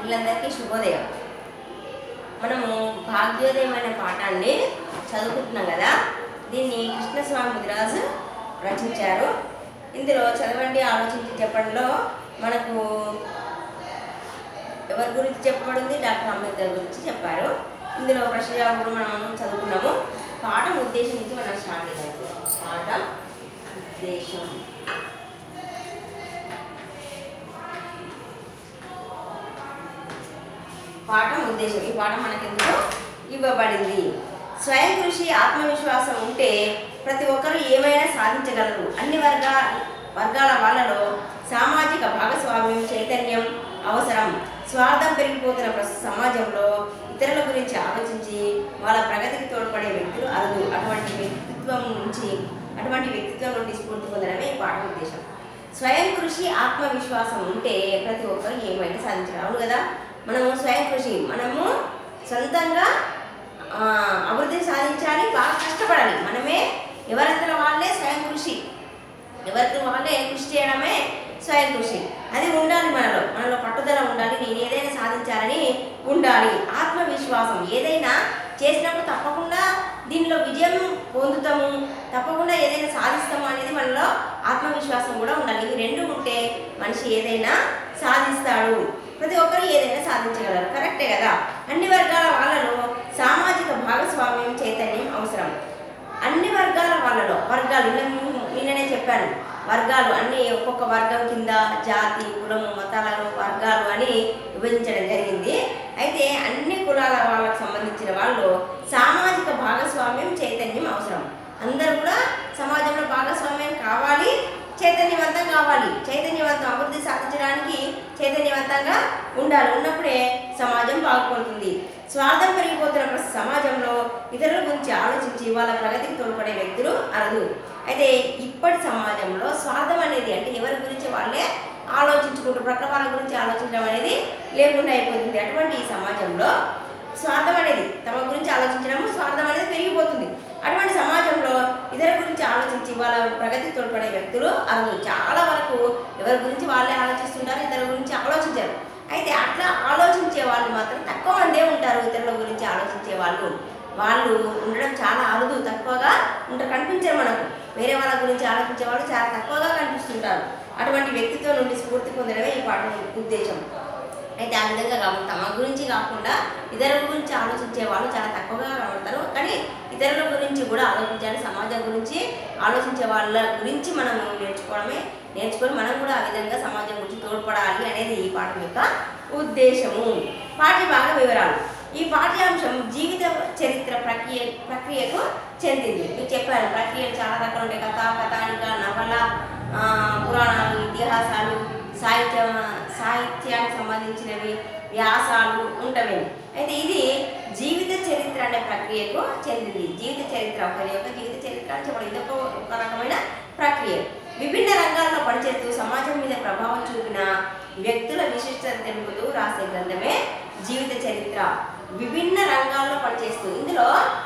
పిల్లలందరికీ శుభోదయం మనము భాగ్యోదయం అనే పాఠాన్ని చదువుకుంటున్నాం కదా దీన్ని కృష్ణస్వామి ముదిరాజు రచించారు ఇందులో చదవండి ఆలోచించి చెప్పడంలో మనకు ఎవరి గురించి చెప్పబడింది డాక్టర్ అంబేద్కర్ గురించి చెప్పారు ఇందులో ప్రశ్న జవాబులు మనం చదువుకున్నాము పాఠం ఉద్దేశం నుంచి మనం స్టార్ట్ చేద్దాం పాఠం ఉద్దేశం పాఠం ఉద్దేశం ఈ పాఠం మనకెందుకు ఇవ్వబడింది స్వయం కృషి ఆత్మవిశ్వాసం ఉంటే ప్రతి ఒక్కరూ ఏమైనా సాధించగలరు అన్ని వర్గా వర్గాల వాళ్ళలో సామాజిక భాగస్వామ్యం చైతన్యం అవసరం స్వార్థం పెరిగిపోతున్న ప్రస్తుత సమాజంలో ఇతరుల గురించి ఆలోచించి వాళ్ళ ప్రగతికి తోడ్పడే వ్యక్తులు అరుదు అటువంటి వ్యక్తిత్వం నుంచి అటువంటి వ్యక్తిత్వం నుండి స్ఫూర్తి పొందడమే ఈ పాఠం ఉద్దేశం స్వయం కృషి ఆత్మవిశ్వాసం ఉంటే ప్రతి ఒక్కరు ఏమైనా సాధించగలరు అవును కదా మనము స్వయం కృషి మనము సొంతంగా ఆ, అభివృద్ధి సాధించాలి బాగా కష్టపడాలి మనమే ఎవరంతలో వాళ్ళే స్వయం కృషి ఎవరికి వాళ్ళే కృషి చేయడమే స్వయం కృషి అది ఉండాలి మనలో మనలో పట్టుదల ఉండాలి నేను ఏదైనా సాధించాలని ఉండాలి ఆత్మవిశ్వాసం ఏదైనా చేసినప్పుడు తప్పకుండా దీనిలో విజయం పొందుతాము తప్పకుండా ఏదైనా సాధిస్తాము అనేది మనలో ఆత్మవిశ్వాసం కూడా ఉండాలి ఇవి రెండు ఉంటే మనిషి ఏదైనా సాధిస్తాడు ప్రతి ఒక్కరు ఏదైనా సాధించగలరు కరెక్టే కదా అన్ని వర్గాల వాళ్ళలో సామాజిక భాగస్వామ్యం చైతన్యం అవసరం అన్ని వర్గాల వాళ్ళలో వర్గాలు నిన్న మీ- నిన్ననే చెప్పాను వర్గాలు అన్ని ఒక్కొక్క వర్గం కింద జాతి కులము మతాలను వర్గాలు అని విభజించడం జరిగింది అయితే అన్ని కులాల వాళ్ళకు సంబంధించిన వాళ్ళు సామాజిక భాగస్వామ్యం చైతన్యం అవసరం అందరూ కూడా సమాజంలో భాగస్వామ్యం కావాలి చైతన్యవంతం కావాలి చైతన్యవంతం అభివృద్ధి సాధించడానికి చైతన్యవంతంగా ఉండాలి ఉన్నప్పుడే సమాజం బాగుపడుతుంది స్వార్థం పెరిగిపోతున్న ప్రస్తుత సమాజంలో ఇతరుల గురించి ఆలోచించి వాళ్ళ ప్రగతికి తోడ్పడే వ్యక్తులు అరదు అయితే ఇప్పటి సమాజంలో స్వార్థం అనేది అంటే ఎవరి గురించి వాళ్ళే ఆలోచించుకుంటూ ప్రక్క వాళ్ళ గురించి ఆలోచించడం అనేది లేకుండా అయిపోతుంది అటువంటి ఈ సమాజంలో స్వార్థం అనేది తమ గురించి ఆలోచించడము స్వార్థం అనేది పెరిగిపోతుంది అటువంటి సమాజంలో ఇతరుల గురించి ఆలోచించి వాళ్ళ ప్రగతికి తోడ్పడే వ్యక్తులు అరుదు చాలా వరకు ఎవరి గురించి వాళ్ళే ఆలోచిస్తుంటారు ఇతరుల గురించి ఆలోచించారు అయితే అట్లా ఆలోచించే వాళ్ళు మాత్రం తక్కువ మందే ఉంటారు ఇతరుల గురించి ఆలోచించే వాళ్ళు వాళ్ళు ఉండడం చాలా అరుదు తక్కువగా ఉంటారు కనిపించరు మనకు వేరే వాళ్ళ గురించి ఆలోచించే వాళ్ళు చాలా తక్కువగా కనిపిస్తుంటారు అటువంటి వ్యక్తిత్వం నుండి స్ఫూర్తి పొందడమే ఈ పాఠం ఉద్దేశం అయితే ఆ విధంగా కాకుండా తమ గురించి కాకుండా ఇతరుల గురించి ఆలోచించే వాళ్ళు చాలా తక్కువగా కనబడతారు కానీ ఇతరుల గురించి కూడా ఆలోచించాలి సమాజం గురించి ఆలోచించే వాళ్ళ గురించి మనం నేర్చుకోవడమే నేర్చుకొని మనం కూడా ఆ విధంగా సమాజం గురించి తోడ్పడాలి అనేది ఈ పాఠం యొక్క ఉద్దేశము పాఠ్య భాగ వివరాలు ఈ పాఠ్యాంశం జీవిత చరిత్ర ప్రక్రియ ప్రక్రియకు చెందింది మీకు చెప్పాను ప్రక్రియలు చాలా రకాలు ఉంటాయి కథ కథానిక నవల ఆ, పురాణాలు ఇతిహాసాలు సాహిత్య సాహిత్యానికి సంబంధించినవి వ్యాసాలు ఉంటవి అయితే ఇది జీవిత చరిత్ర అనే ప్రక్రియకు చెందింది జీవిత చరిత్ర ఒకరి యొక్క జీవిత చరిత్ర అని చెప్పడం ఇది ఒక ఒక రకమైన ప్రక్రియ విభిన్న రంగాల్లో పనిచేస్తూ సమాజం మీద ప్రభావం చూపిన వ్యక్తుల విశిష్టత తెలుపుతూ రాసే గ్రంథమే జీవిత చరిత్ర విభిన్న రంగాల్లో పనిచేస్తూ ఇందులో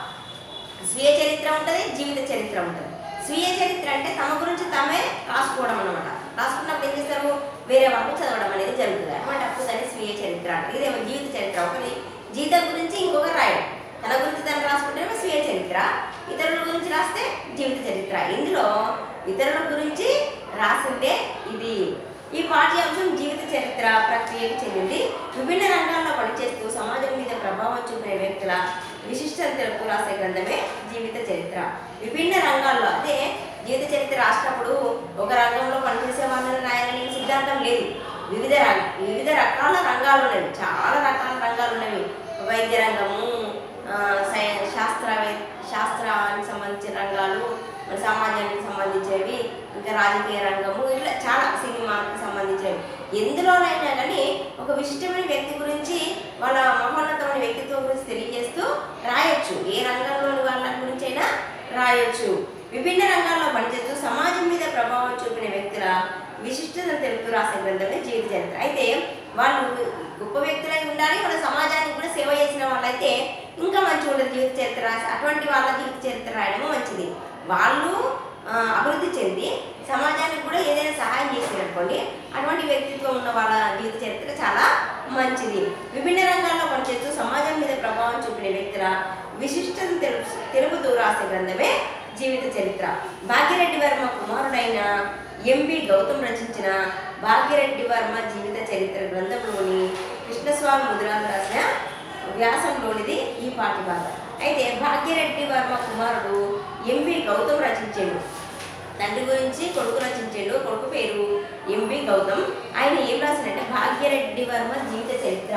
స్వీయ చరిత్ర ఉంటుంది జీవిత చరిత్ర ఉంటుంది స్వీయ చరిత్ర అంటే తమ గురించి తామే రాసుకోవడం అనమాట రాసుకున్నప్పుడు ఏం చేస్తారు వేరే వాళ్ళు చదవడం అనేది జరుగుతుంది అటువంటి అప్పుడు దాన్ని స్వీయ చరిత్ర అంటారు ఇదేమో జీవిత చరిత్ర ఒకటి జీవితం గురించి ఇంకొకరు రాయడం తన గురించి తను రాసుకుంటేనే స్వీయ చరిత్ర ఇతరుల గురించి రాస్తే జీవిత చరిత్ర ఇందులో ఇతరుల గురించి రాసిందే ఇది ఈ పాఠ్యాంశం జీవిత చరిత్ర ప్రక్రియకు చెందింది విభిన్న రంగాల్లో పనిచేస్తూ సమాజం మీద ప్రభావం చూపిన వ్యక్తుల విశిష్టత తెలుపు రాసే గ్రంథమే జీవిత చరిత్ర విభిన్న రంగాల్లో అదే జీవిత చరిత్ర రాసినప్పుడు ఒక రంగంలో పనిచేసే వాళ్ళని రాయాలని సిద్ధాంతం లేదు వివిధ రంగ వివిధ రకాల రంగాలు ఉన్నవి చాలా రకాల రంగాలు ఉన్నవి వైద్య రంగము ఆ, సై- శాస్త్ర శాస్త్రానికి సంబంధించిన రంగాలు మన సమాజానికి సంబంధించేవి ఇంకా రాజకీయ రంగము ఇట్లా చాలా సినిమాకి సంబంధించినవి ఎందులోనైనా కానీ ఒక విశిష్టమైన వ్యక్తి గురించి వాళ్ళ మహోన్నతమైన వ్యక్తిత్వం గురించి తెలియజేస్తూ రాయొచ్చు ఏ రంగంలోని వాళ్ళ గురించి అయినా రాయొచ్చు విభిన్న రంగాల్లో పనిచేస్తూ సమాజం మీద ప్రభావం చూపిన వ్యక్తుల విశిష్టతను తెలుపుతూ రాసే గ్రంథమే జీవిత చరిత్ర అయితే వాళ్ళు గొప్ప వ్యక్తులై ఉండాలి వాళ్ళ సమాజానికి కూడా సేవ చేసిన వాళ్ళైతే ఇంకా మంచిగా ఉంటుంది జీవిత చరిత్ర రాసి అటువంటి వాళ్ళ జీవిత చరిత్ర రాయడము మంచిది వాళ్ళు ఆ, అభివృద్ధి చెంది సమాజానికి కూడా ఏదైనా సహాయం చేసిననుకోండి అటువంటి వ్యక్తిత్వం ఉన్న వాళ్ళ జీవిత చరిత్ర చాలా మంచిది మంచిది విభిన్న రంగాల్లో పనిచేస్తూ సమాజం మీద ప్రభావం చూపిన వ్యక్తుల విశిష్టతను తెలుపు తెలుపుతూ రాసే గ్రంథమే జీవిత చరిత్ర భాగ్యరెడ్డి వర్మ కుమారుడైన ఎంవి గౌతమ్ రచించిన భాగ్యరెడ్డి వర్మ జీవిత చరిత్ర గ్రంథంలోని కృష్ణస్వామి ముదిరాజు రాసిన వ్యాసంలోనిది ఈ పాటి భాగం అయితే భాగ్యరెడ్డి వర్మ కుమారుడు ఎంవి గౌతమ్ రచించాడు తండ్రి గురించి కొడుకు రచించాడు కొడుకు పేరు ఎంవి గౌతమ్ ఆయన ఏం రాసినంటే భాగ్యరెడ్డి వర్మ జీవిత చరిత్ర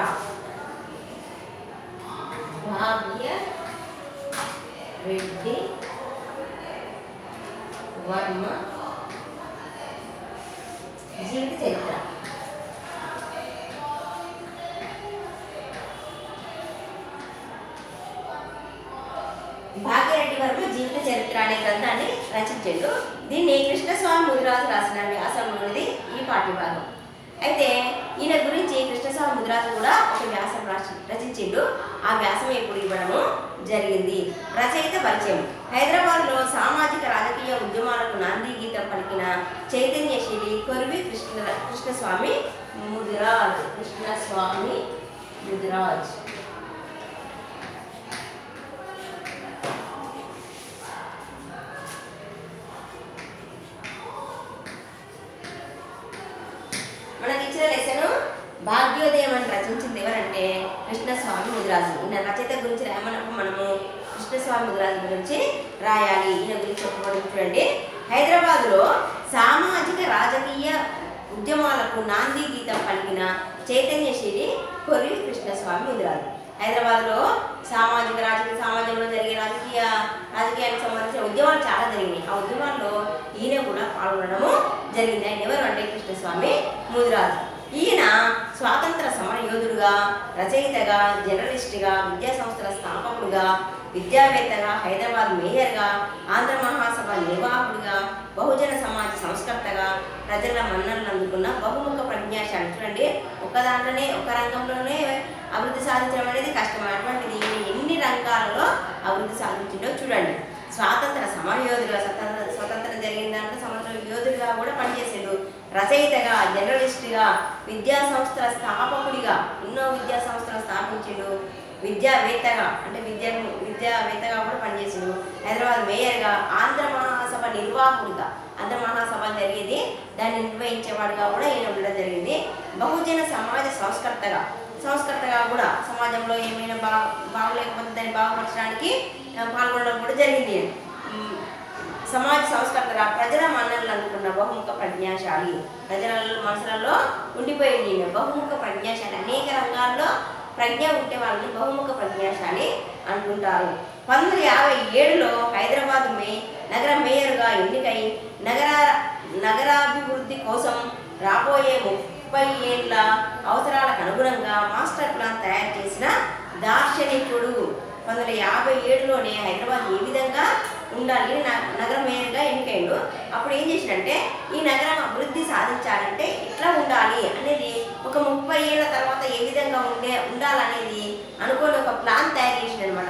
భాగ్య రెడ్డి వర్మ జీవిత చరిత్ర భాగ్యరెడ్డి వర్మ జీవిత చరిత్ర అనే గ్రంథాన్ని రచించాడు దీన్ని కృష్ణస్వామి ముదిరాజు రాసిన వ్యాసంలోనిది ఈ పాఠ్య భాగం అయితే ఈయన గురించి కృష్ణస్వామి ముదిరాజు కూడా ఒక వ్యాసం రాసి రచించిండు ఆ వ్యాసం ఇప్పుడు ఇవ్వడము జరిగింది రచయిత పరిచయం హైదరాబాద్లో సామాజిక రాజకీయ ఉద్యమాలకు నాంది గీతం పలికిన చైతన్యశీలి కొరివి కృష్ణ కృష్ణస్వామి ముదిరాజ్ కృష్ణస్వామి ముదిరాజ్ మనకి ఇచ్చిన లెసన్ భాగ్యోదయం అని రచించింది ఎవరంటే కృష్ణస్వామి ముదిరాజు ఈయన రచయిత గురించి రాయమన్నప్పుడు మనము కృష్ణస్వామి ముదిరాజు గురించి రాయాలి ఈయన గురించి చెప్పుకోవడం చూడండి హైదరాబాద్లో సామాజిక రాజకీయ ఉద్యమాలకు నాంది గీతం పలికిన చైతన్యశీలి కొరి కృష్ణస్వామి ముదిరాజు హైదరాబాద్లో సామాజిక రాజకీయ సమాజంలో జరిగే రాజకీయ రాజకీయానికి సంబంధించిన ఉద్యమాలు చాలా జరిగినాయి ఆ ఉద్యమాల్లో ఈయన కూడా పాల్గొనడము జరిగింది ఆయన ఎవరు అంటే కృష్ణస్వామి ముదిరాజు ఈయన స్వాతంత్ర సమర యోధుడుగా రచయితగా జర్నలిస్టుగా విద్యా సంస్థల స్థాపకుడుగా విద్యావేత్తగా హైదరాబాద్ మేయర్గా ఆంధ్ర మహాసభ నిర్వాహకుడిగా బహుజన సమాజ సంస్కర్తగా ప్రజల మన్ననలు అందుకున్న బహుముఖ ప్రజ్ఞాశాలి చూడండి ఒక దాంట్లోనే ఒక రంగంలోనే అభివృద్ధి సాధించడం అనేది కష్టం అటువంటిది ఈయన ఎన్ని రంగాలలో అభివృద్ధి సాధించిండో చూడండి స్వాతంత్ర సమరయోధుడుగా స్వతంత్ర స్వతంత్రం జరిగిన దాంట్లో సమర యోధుడిగా కూడా పనిచేసిండు రచయితగా జర్నలిస్టుగా విద్యా సంస్థల స్థాపకుడిగా ఎన్నో విద్యా సంస్థలు స్థాపించిండు విద్యావేత్తగా అంటే విద్య విద్యావేత్తగా కూడా పనిచేసిండు హైదరాబాద్ మేయర్గా ఆంధ్ర మహాసభ నిర్వాహకుడిగా ఆంధ్ర మహాసభ జరిగేది దాన్ని నిర్వహించేవాడుగా కూడా ఈయన ఉండడం జరిగింది బహుజన సమాజ సంస్కర్తగా సంస్కర్తగా కూడా సమాజంలో ఏమైనా బా బాగలేకపోతే దాన్ని బాగుపరచడానికి ఆ, పాల్గొనడం కూడా జరిగింది ఉమ్, సమాజ సంస్కర్తగా ప్రజల మన్ననలు అందుకున్న బహుముఖ ప్రజ్ఞాశాలి ప్రజల మనసులలో ఉండిపోయింది ఈయన బహుముఖ ప్రజ్ఞాశాలి అనేక రంగాల్లో ప్రజ్ఞ ఉంటే వాళ్ళని బహుముఖ ప్రజ్ఞాశాలి అనుకుంటారు పంతొమ్మిది యాభై ఏడులో హైదరాబాద్ మే నగర మేయర్గా ఎన్నికై నగర నగరాభివృద్ధి కోసం రాబోయే ముప్పై ఏళ్ళ అవసరాలకు అనుగుణంగా మాస్టర్ ప్లాన్ తయారు చేసిన దార్శనికుడు పంతొమ్మిది వందల యాభై ఏడులోనే హైదరాబాద్ ఏ విధంగా ఉండాలి న- నగర మేయర్గా ఎన్నికైండు అప్పుడు ఏం చేసిండంటే ఈ నగరం అభివృద్ధి సాధించాలంటే ఎట్లా ఉండాలి అనేది ఒక ముప్పై ఏళ్ళ తర్వాత ఏ విధంగా ఉండే ఉండాలనేది అనుకోని ఒక ప్లాన్ తయారు చేసిండు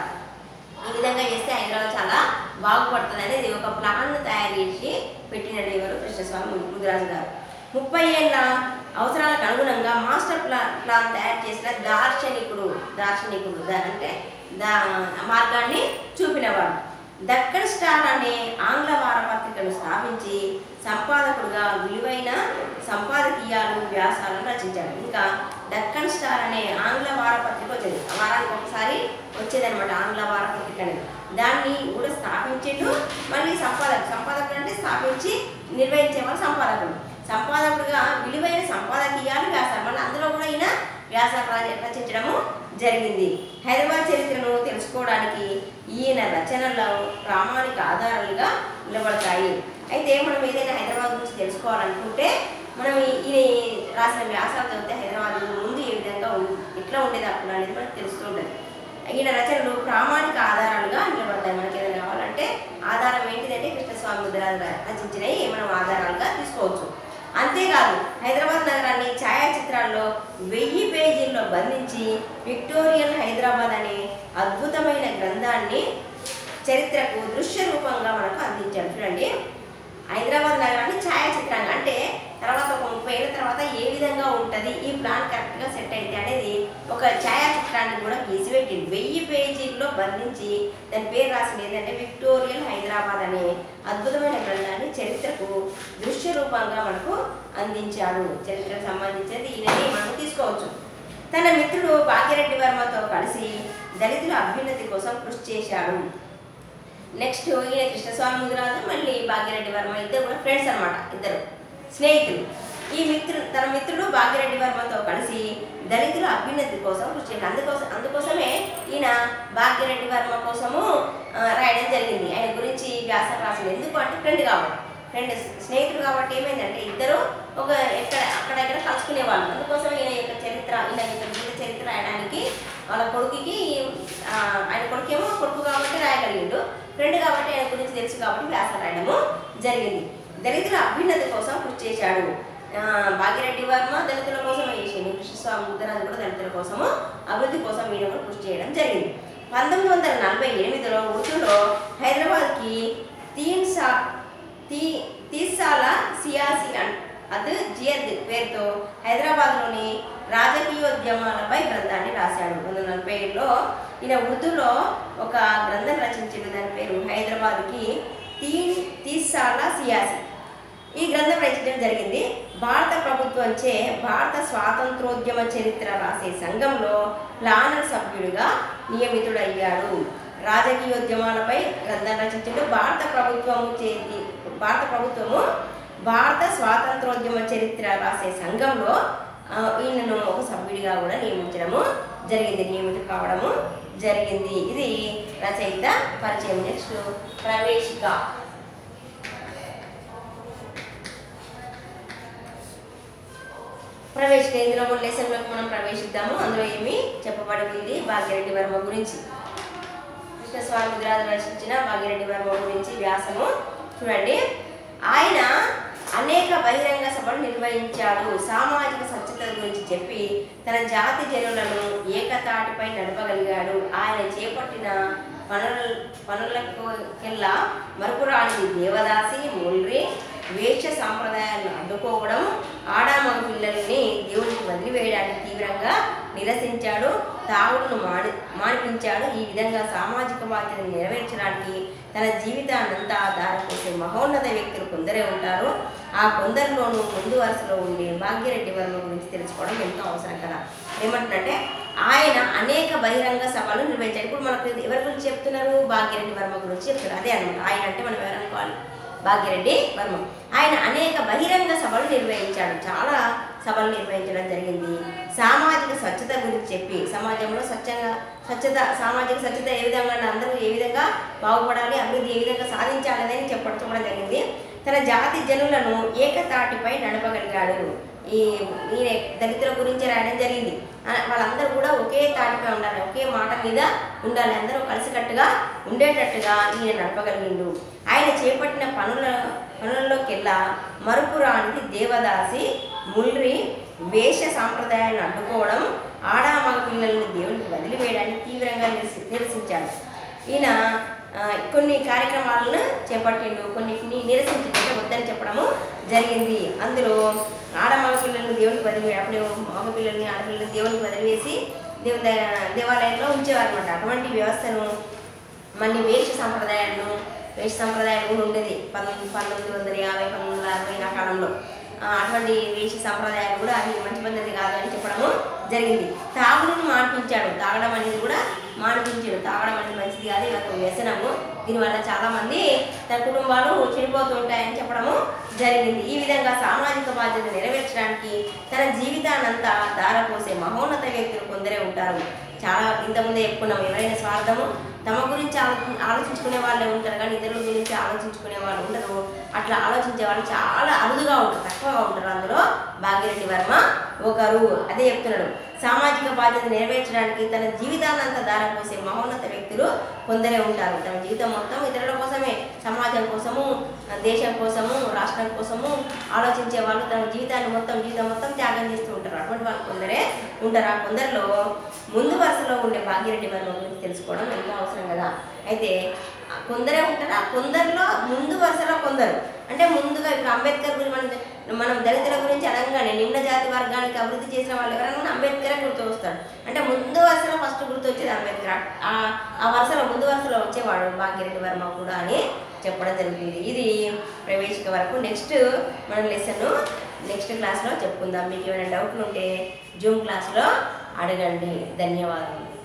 ఈ విధంగా చేస్తే హైదరాబాద్ చాలా బాగుపడుతుంది అనేది ఒక ప్లాన్ తయారు చేసి పెట్టినట్టు ఎవరు కృష్ణస్వామి ము- ముదిరాజు గారు ముప్పై ఏళ్ళ అవసరాలకు అనుగుణంగా మాస్టర్ ప్లాన్ ప్లాన్ తయారు చేసిన దార్శనికుడు దార్శనికుడు దా- అంటే దా మార్గాన్ని చూపినవాడు దక్కన్ స్టార్ అనే ఆంగ్ల వారపత్రికను స్థాపించి సంపాదకుడుగా విలువైన సంపాదకీయాలు వ్యాసాలను రచించాడు ఇంకా దక్కన్ స్టార్ అనే ఆంగ్ల వారపత్రిక వచ్చేది ఆ వారానికి ఒకసారి వచ్చేదన్నమాట ఆంగ్ల వారపత్రిక అనేది దాన్ని కూడా స్థాపించిండు మళ్ళీ సంపాదక సంపాదకుడు అంటే స్థాపించి నిర్వహించేవాడు సంపాదకుడు సంపాదకుడుగా విలువైన సంపాదకీయాలు వ్యాసాలు మళ్ళీ అందులో కూడా ఈయన వ్యాసాలు రచ- రచించడము జరిగింది హైదరాబాద్ చరిత్రను తెలుసుకోవడానికి ఈయన రచనలు ప్రామాణిక ఆధారాలుగా నిలబడతాయి అయితే మనం ఏదైనా హైదరాబాద్ గురించి తెలుసుకోవాలనుకుంటే మనం ఈ- ఈయన రాసిన వ్యాసాలు చదివితే హైదరాబాద్ ముందు ఏ విధంగా ఉం- ఎట్లా ఉండేది అప్పుడు అనేది మనకు తెలుస్తుంటుంది ఈయన రచనలు ప్రామాణిక ఆధారాలుగా నిలబడతాయి మనకి ఏదైనా కావాలంటే ఆధారం ఏంటిదంటే కృష్ణస్వామి ముద్రాలు రచించినవి మనం ఆధారాలుగా తీసుకోవచ్చు అంతేకాదు హైదరాబాద్ నగరాన్ని ఛాయాచిత్రాల్లో వెయ్యి పేజీల్లో బంధించి విక్టోరియన్ హైదరాబాద్ అనే అద్భుతమైన గ్రంథాన్ని చరిత్రకు దృశ్య రూపంగా మనకు అందించాడు చూడండి హైదరాబాద్ నగరాన్ని ఛాయాచిత్రంగా అంటే తర్వాత ఒక ముప్పై ఏళ్ళ తర్వాత ఏ విధంగా ఉంటుంది ఈ ప్లాన్ కరెక్ట్గా సెట్ అయితే అనేది ఒక ఛాయాచిత్రాన్ని కూడా గీసిపెట్టింది వెయ్యి పేజీల్లో బంధించి దాని పేరు రాసింది ఏంటంటే విక్టోరియల్ హైదరాబాద్ అనే అద్భుతమైన గ్రంథాన్ని చరిత్రకు దృశ్య రూపంగా మనకు అందించాడు చరిత్రకు సంబంధించినది ఈయనని మనం తీసుకోవచ్చు తన మిత్రుడు భాగ్యరెడ్డి వర్మతో కలిసి దళితుల అభ్యున్నతి కోసం కృషి చేశాడు నెక్స్ట్ ఈయన కృష్ణస్వామి ముదిరాజు మళ్ళీ భాగ్యరెడ్డి వర్మ ఇద్దరు కూడా ఫ్రెండ్స్ అన్నమాట ఇద్దరు స్నేహితులు ఈ మిత్రుడు తన మిత్రుడు భాగ్యరెడ్డి వర్మతో కలిసి దళితుల అభ్యున్నతి కోసం కృషి చేశాడు అందుకోసం అందుకోసమే ఈయన భాగ్యరెడ్డి వర్మ కోసము ఆ, రాయడం జరిగింది ఆయన గురించి వ్యాసం రాసింది ఎందుకు అంటే ఫ్రెండ్ కాబట్టి ఫ్రెండ్ స్నేహితులు కాబట్టి ఏమైందంటే ఇద్దరు ఒక ఎక్కడ అక్కడెక్కడ కలుసుకునేవాళ్ళు అందుకోసం ఈయన యొక్క చరిత్ర ఈయన యొక్క జీవిత చరిత్ర రాయడానికి వాళ్ళ కొడుకుకి ఆ, ఆయన కొడుకేమో కొడుకు కాబట్టి రాయగలిగిండు ఫ్రెండ్ కాబట్టి ఆయన గురించి తెలుసు కాబట్టి వ్యాసం రాయడము జరిగింది దళితుల అభ్యున్నతి కోసం కృషి చేశాడు ఆ, భాగ్యరెడ్డి వర్మ దళితుల కోసం చేసింది కృష్ణస్వామి ముద్దరాజు కూడా దళితుల కోసము అభివృద్ధి కోసం ఈయన కూడా కృషి చేయడం జరిగింది పంతొమ్మిది వందల నలభై ఎనిమిదిలో ఉర్దూలో హైదరాబాద్కి తీన్ సా తీ తీసాల సియాసి అన్- అద్ జియద్ పేరుతో హైదరాబాద్లోని రాజకీయోద్యమాలపై గ్రంథాన్ని రాశాడు పంతొమ్మిది వందల నలభై ఏడులో ఈయన ఉర్దూలో ఒక గ్రంథం రచించింది దాని పేరు హైదరాబాద్కి తీన్ తీసాల సియాసి ఈ గ్రంథం రచించడం జరిగింది భారత ప్రభుత్వంచే భారత స్వాతంత్రోద్యమ చరిత్ర రాసే సంఘంలో ప్లానర్ సభ్యుడిగా నియమితుడయ్యాడు రాజకీయోద్యమాలపై గ్రంథం రచించడం భారత ప్రభుత్వము చేతి భారత ప్రభుత్వము భారత స్వాతంత్రోద్యమ చరిత్ర రాసే సంఘంలో ఆ, ఈయనను ఒక సభ్యుడిగా కూడా నియమించడము జరిగింది నియమిత కావడము జరిగింది ఇది రచయిత పరిచయం నెక్స్ట్ ప్రవేశిక ప్రవేశిక ఇందులో మన లెసన్లోకి మనం ప్రవేశిద్దాము అందులో ఏమి చెప్పబడి ఉంది భాగ్యరెడ్డి వర్మ గురించి కృష్ణస్వామి ముద్రాజు రచించిన భాగ్యరెడ్డి వర్మ గురించి వ్యాసము చూడండి ఆయన అనేక బహిరంగ సభలు నిర్వహించాడు సామాజిక స్వచ్ఛత గురించి చెప్పి తన జాతి జనులను ఏకతాటిపై నడపగలిగాడు ఆయన చేపట్టిన పనుల పనులకెల్లా మరపురానిది దేవదాసి ముల్రి వేష సాంప్రదాయాలను అడ్డుకోవడం ఆడామగ పిల్లల్ని దేవునికి వదిలివేయడానికి తీవ్రంగా నిరసించాడు తాగుడును మాని మానిపించాడు ఈ విధంగా సామాజిక బాధ్యతను నెరవేర్చడానికి తన జీవితాన్నంతా దారిపోసే మహోన్నత వ్యక్తులు కొందరే ఉంటారు ఆ కొందరిలోనూ ముందు వరుసలో ఉండే భాగ్యరెడ్డి వర్మ గురించి తెలుసుకోవడం ఎంతో అవసరం కదా ఏమంటున్నట్టే ఆయన అనేక బహిరంగ సభలు నిర్వహించారు ఇప్పుడు మనకు ఎవరి గురించి చెప్తున్నారు భాగ్యరెడ్డి వర్మ గురించి చెప్తున్నారు అదే అనమాట ఆయన అంటే మనం ఎవరనుకోవాలి భాగ్యరెడ్డి వర్మ ఆయన అనేక బహిరంగ సభలు నిర్వహించాడు చాలా సభలు నిర్వహించడం జరిగింది సామాజిక స్వచ్ఛత గురించి చెప్పి సమాజంలో స్వచ్ఛంగా స్వచ్ఛత సామాజిక స్వచ్ఛత ఏ విధంగా ఉండాలి, అందరూ ఏ విధంగా బాగుపడాలి అభివృద్ధి ఏ విధంగా సాధించాలి అని చెప్పడం చెప్పడం జరిగింది తన జాతి జనులను ఏకతాటిపై నడపగలిగాడు ఈ ఈయన దళితుల గురించి రాయడం జరిగింది ఆ, వాళ్ళందరూ కూడా ఒకే తాటిపై ఉండాలి ఒకే మాట మీద ఉండాలి అందరూ కలిసికట్టుగా ఉండేటట్టుగా ఈయన నడపగలిగిండు ఆయన చేపట్టిన పనుల పనుల్లోకెల్లా మరుపురానికి దేవదాసి ముల్రి వేష సాంప్రదాయాలను అడ్డుకోవడం ఆడా మగ పిల్లల్ని దేవునికి వదిలివేయడానికి తీవ్రంగా నిరసి నిరసించాడు ఈయన ఆ, కొన్ని కార్యక్రమాలను చేపట్టిండు కొన్నిటిని నిరసించింటే వద్దని చెప్పడము జరిగింది అందులో ఆడ మగ పిల్లల్ని దేవునికి వదిలి అప్పుడు మగ పిల్లల్ని ఆడపిల్లల్ని దేవునికి వదిలివేసి దేవ దేవాలయంలో ఉంచేవారు అనమాట అటువంటి వ్యవస్థను మళ్ళీ వేష సంప్రదాయాలను వేష సంప్రదాయాలు కూడా ఉండేది పంతొమ్మిది పంతొమ్మిది వందల యాభై పంతొమ్మిది వందల అరవై ఆ కాలంలో ఆ, అటువంటి వేష సంప్రదాయాలు కూడా అవి మంచి పద్ధతి కాదు అని చెప్పడము జరిగింది తాగుడును మాన్పించాడు తాగడం అనేది కూడా మాన్పించాడు తాగడం అనేది మంచిది కాదు ఇది ఒక వ్యసనము దీనివల్ల చాలా మంది తన కుటుంబాలు చెడిపోతూ ఉంటాయని చెప్పడము జరిగింది ఈ విధంగా సామాజిక బాధ్యత నెరవేర్చడానికి తన జీవితాన్నంతా దారపోసే మహోన్నత వ్యక్తులు కొందరే ఉంటారు చాలా ఇంతకుముందే చెప్పుకున్నాం ఎవరైనా స్వార్థము తమ గురించి ఆలో ఆలోచించుకునే వాళ్ళే ఉంటారు కానీ ఇతరుల గురించి ఆలోచించుకునే వాళ్ళు ఉండరు అట్లా ఆలోచించే వాళ్ళు చాలా అరుదుగా ఉంటారు తక్కువగా ఉంటారు అందులో భాగ్యరెడ్డి వర్మ ఒకరు అదే చెప్తున్నాడు సామాజిక బాధ్యత నెరవేర్చడానికి తన జీవితాన్నంతా దారపోసే మహోన్నత వ్యక్తులు కొందరే ఉంటారు తన జీవితం మొత్తం ఇతరుల కోసమే సమాజం కోసము దేశం కోసము రాష్ట్రం కోసము ఆలోచించే వాళ్ళు తన జీవితాన్ని మొత్తం జీవితం మొత్తం త్యాగం చేస్తూ ఉంటారు అటువంటి వాళ్ళు కొందరే ఉంటారు ఆ కొందరిలో ముందు వరుసలో ఉండే భాగ్యరెడ్డి వర్మ గురించి తెలుసుకోవడం ఎంతో అవసరం కదా అయితే ఆ కొందరే ఉంటారు ఆ కొందరిలో ముందు వరుసలో కొందరు అంటే ముందుగా ఇప్పుడు అంబేద్కర్ గురించి మనం మనం దళితుల గురించి అనగానే నిమ్న జాతి వర్గానికి అభివృద్ధి చేసిన వాళ్ళు ఎవరైనా అంబేద్కర్ గుర్తు వస్తాడు అంటే ముందు ఆ- ఆ వరుసలో ముందు వరుసలో వచ్చేవాడు భాగ్యరెడ్డి వర్మ కూడా అని చెప్పడం జరుగుతుంది ఇది ప్రవేశిక వరకు నెక్స్ట్ మన లెసన్ నెక్స్ట్ క్లాస్లో చెప్పుకుందాం మీకు ఏమైనా డౌట్లు ఉంటే జూమ్ క్లాస్లో అడగండి ధన్యవాదాలు